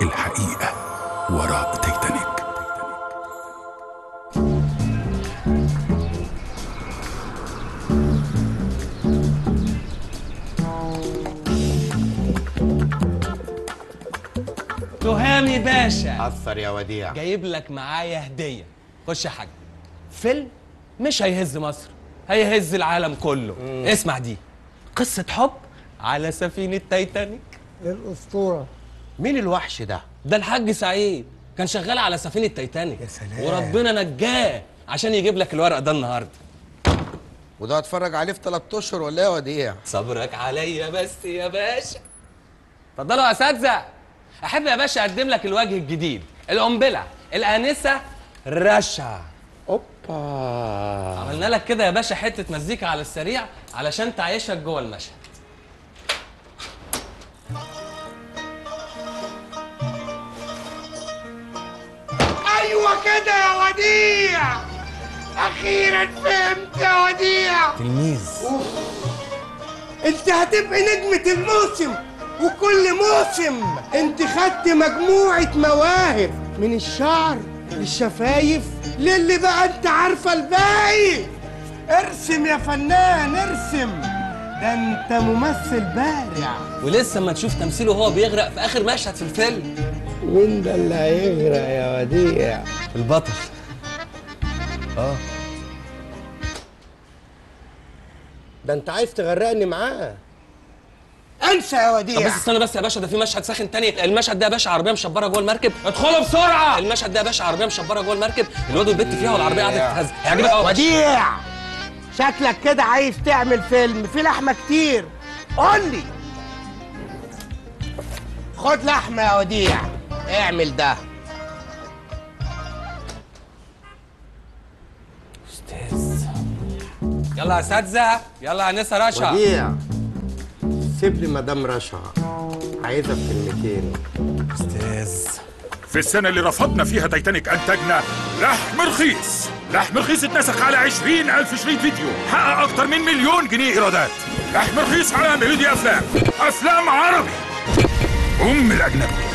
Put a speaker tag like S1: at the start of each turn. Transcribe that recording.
S1: الحقيقة وراء تايتانيك
S2: تهامي باشا
S3: أثر يا وديع
S2: جايب لك معايا هديه خش يا حاج فيلم مش هيهز مصر هيهز العالم كله اسمع دي قصه حب على سفينه تايتانيك
S4: الأسطورة
S3: مين الوحش ده؟
S2: ده الحاج سعيد كان شغال على سفينه تايتانيك
S3: يا سلام.
S2: وربنا نجاه عشان يجيب لك الورق ده النهارده
S3: وده هتفرج عليه في 3 اشهر ولا ايه يا وديع؟
S2: صبرك عليا بس يا باشا اتفضلوا يا اساتذه احب يا باشا اقدم لك الوجه الجديد القنبله الانسه رشا
S3: اوبا
S2: عملنا لك كده يا باشا حته مزيكا على السريع علشان تعيشك جوه المشهد
S5: ايوه كده يا وديع اخيرا فهمت يا وديع
S2: تلميذ
S5: انت هتبقى نجمة الموسم وكل موسم انت خدت مجموعة مواهب من الشعر للشفايف للي بقى انت عارفة الباقي ارسم يا فنان ارسم ده انت ممثل بارع
S2: ولسه ما تشوف تمثيله وهو بيغرق في اخر مشهد في الفيلم
S5: وانت اللي هيغرق يا وديع
S2: البطل
S5: ده انت عايز تغرقني معاه انسى يا
S2: طب
S5: وديع
S2: بس استنى بس يا باشا ده في مشهد ساخن تاني المشهد ده يا باشا عربيه مشبره جوه المركب ادخلوا بسرعه المشهد ده يا باشا عربيه مشبره جوه المركب الواد والبت فيها والعربيه قاعده تتهز هيعجبك قوي
S5: وديع شكلك كده عايز تعمل فيلم فيه لحمه كتير قول لي خد لحمه يا وديع اعمل ده
S2: استاذ يلا يا اساتذه يلا يا انسه رشا
S3: وديع سيب لي مدام رشا عايزها في كلمتين
S2: استاذ
S1: في السنة اللي رفضنا فيها تايتانيك أنتجنا لحم رخيص لحم رخيص اتنسخ على عشرين ألف شريط فيديو حقق أكتر من مليون جنيه إيرادات لحم رخيص على ميلودي أفلام أفلام عربي أم الأجنبي